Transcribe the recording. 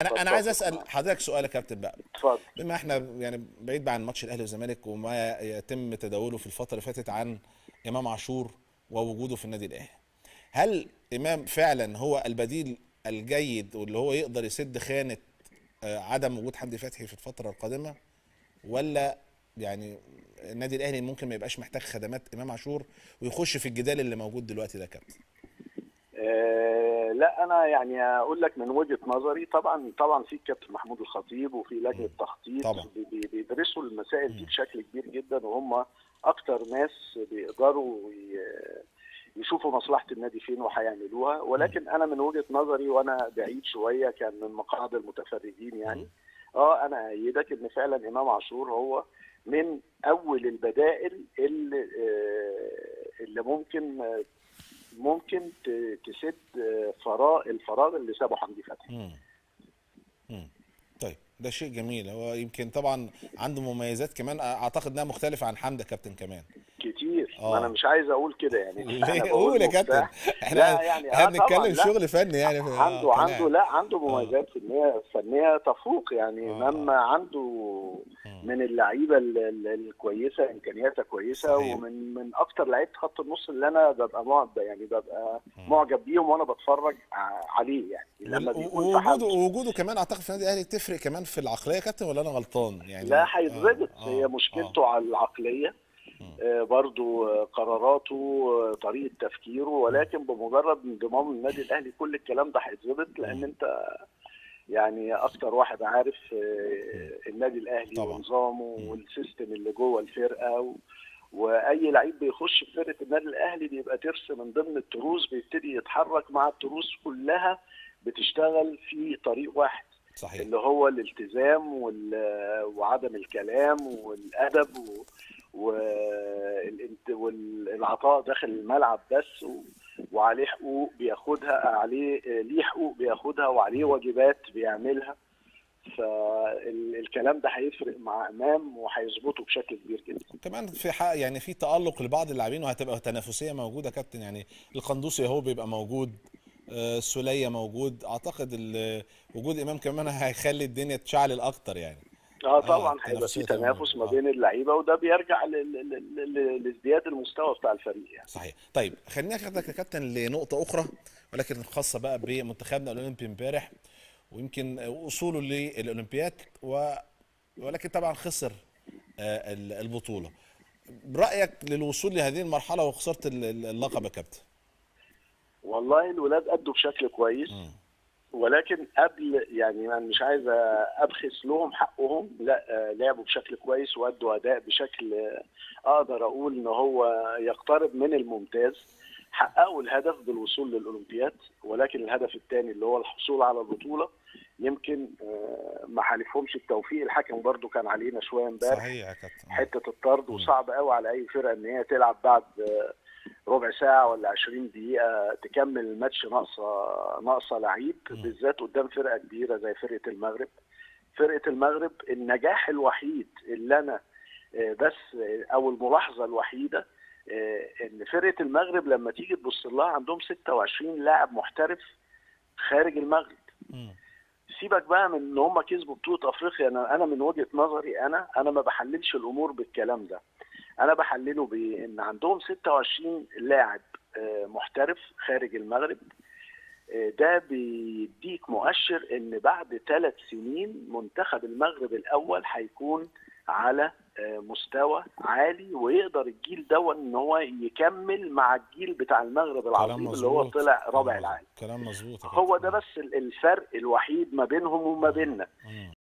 انا انا عايز بتفق اسال معاك. حضرتك سؤال يا كابتن بقى اتفضل بما احنا يعني بعيد بقى عن ماتش الاهلي والزمالك وما يتم تداوله في الفتره اللي فاتت عن امام عاشور ووجوده في النادي الاهلي هل امام فعلا هو البديل الجيد واللي هو يقدر يسد خانه آه، عدم وجود حمدي فتحي في الفتره القادمه ولا يعني النادي الاهلي ممكن ما يبقاش محتاج خدمات امام عاشور ويخش في الجدال اللي موجود دلوقتي ده يا كابتن آه لا انا يعني اقول لك من وجهه نظري طبعا طبعا في الكابتن محمود الخطيب وفي لجنه تخطيط طبعا. بي- بي- بيدرسوا المسائل دي بشكل كبير جدا وهم اكتر ناس بيقدروا ي- يشوفوا مصلحه النادي فين وهيعملوها ولكن انا من وجهه نظري وانا بعيد شويه كان من مقاعد المتفرجين يعني اه انا ايدك ان فعلا امام عاشور هو من اول البدائل اللي آه، اللي ممكن آه، ممكن ت- تسد آه، فراغ الفراغ اللي سابه حمدي فتحي مم. مم. طيب ده شيء جميل هو يمكن طبعا عنده مميزات كمان اعتقد انها مختلفه عن حمده كابتن كمان كتير آه. ما انا مش عايز اقول كده يعني أنا ليه بقول قول يا كابتن مفتاح. احنا لا يعني احنا آه طبعاً، بنتكلم لا. شغل فني يعني في- آه، عنده قناع. عنده لا عنده مميزات فنيه فنيه تفوق يعني آه. مما عنده من اللعيبه ال- ال- الكويسه امكانياتها كويسه صحيح. ومن من اكتر لعيبه خط النص اللي انا ببقى معجب يعني ببقى معجب بيهم وانا بتفرج ع- عليه يعني لما وال- بيكون في ووجوده حد وجوده كمان اعتقد في النادي الاهلي تفرق كمان في العقليه يا كابتن ولا انا غلطان يعني لا هيتظبط آه، هي آه، مشكلته على العقليه آه، برضو آه، قراراته آه، طريقه تفكيره ولكن بمجرد انضمام النادي الاهلي كل الكلام ده هيتظبط لان انت يعني اكتر واحد عارف آه، النادي الاهلي طبعا. ونظامه والسيستم اللي جوه الفرقه و... واي لعيب بيخش في فرقه النادي الاهلي بيبقى ترس من ضمن التروس بيبتدي يتحرك مع التروس كلها بتشتغل في طريق واحد صحيح اللي هو الالتزام وال- وعدم الكلام والادب و- والانت- والعطاء داخل الملعب بس و- وعليه حقوق بياخدها عليه ليه حقوق بياخدها وعليه واجبات بيعملها فالكلام ده هيفرق مع امام وهيظبطه بشكل كبير جدا كمان في حق يعني في تألق لبعض اللاعبين وهتبقى تنافسيه موجوده يا كابتن يعني القندوسي اهو بيبقى موجود آه، السوليه موجود اعتقد ال- وجود امام كمان هيخلي الدنيا تشعلل اكتر يعني اه طبعا هيبقى تنافسية في طبعاً. تنافس ما آه. بين اللعيبه وده بيرجع ل- ل- ل- ل- لازدياد المستوى بتاع الفريق يعني صحيح طيب خليني اخدك يا كابتن لنقطه اخرى ولكن خاصه بقى بمنتخبنا الاولمبي امبارح ويمكن وصوله للاولمبياد و... ولكن طبعا خسر آه، ال- البطوله برايك للوصول لهذه المرحله وخساره ال- ال- اللقب يا كابتن والله الولاد أدوا بشكل كويس ولكن قبل يعني انا مش عايز ابخس لهم حقهم لا آه، لعبوا بشكل كويس وادوا اداء بشكل آه، اقدر اقول ان هو يقترب من الممتاز حققوا الهدف بالوصول للاولمبياد ولكن الهدف الثاني اللي هو الحصول على البطوله يمكن آه، ما حالفهمش التوفيق الحكم برضو كان علينا شويه امبارح صحيح يا كابتن حته الطرد وصعب قوي على اي فرقه ان هي تلعب بعد آه، ربع ساعه ولا 20 دقيقه تكمل الماتش ناقصه ناقصه لعيب بالذات قدام فرقه كبيره زي فرقه المغرب فرقه المغرب النجاح الوحيد اللي انا آه، بس آه، او الملاحظه الوحيده آه، ان فرقه المغرب لما تيجي تبص لها عندهم 26 لاعب محترف خارج المغرب مم. سيبك بقى من ان هم كسبوا بطوله افريقيا انا انا من وجهه نظري انا انا ما بحللش الامور بالكلام ده انا بحلله بان عندهم 26 لاعب آه، محترف خارج المغرب آه، ده بيديك مؤشر ان بعد ثلاث سنين منتخب المغرب الاول هيكون على آه، مستوى عالي ويقدر الجيل ده ان هو يكمل مع الجيل بتاع المغرب كلام العظيم اللي هو مظبوط طلع رابع كلام- العالم كلام مظبوط يا هو كابتن. ده بس الفرق الوحيد ما بينهم وما بيننا مم.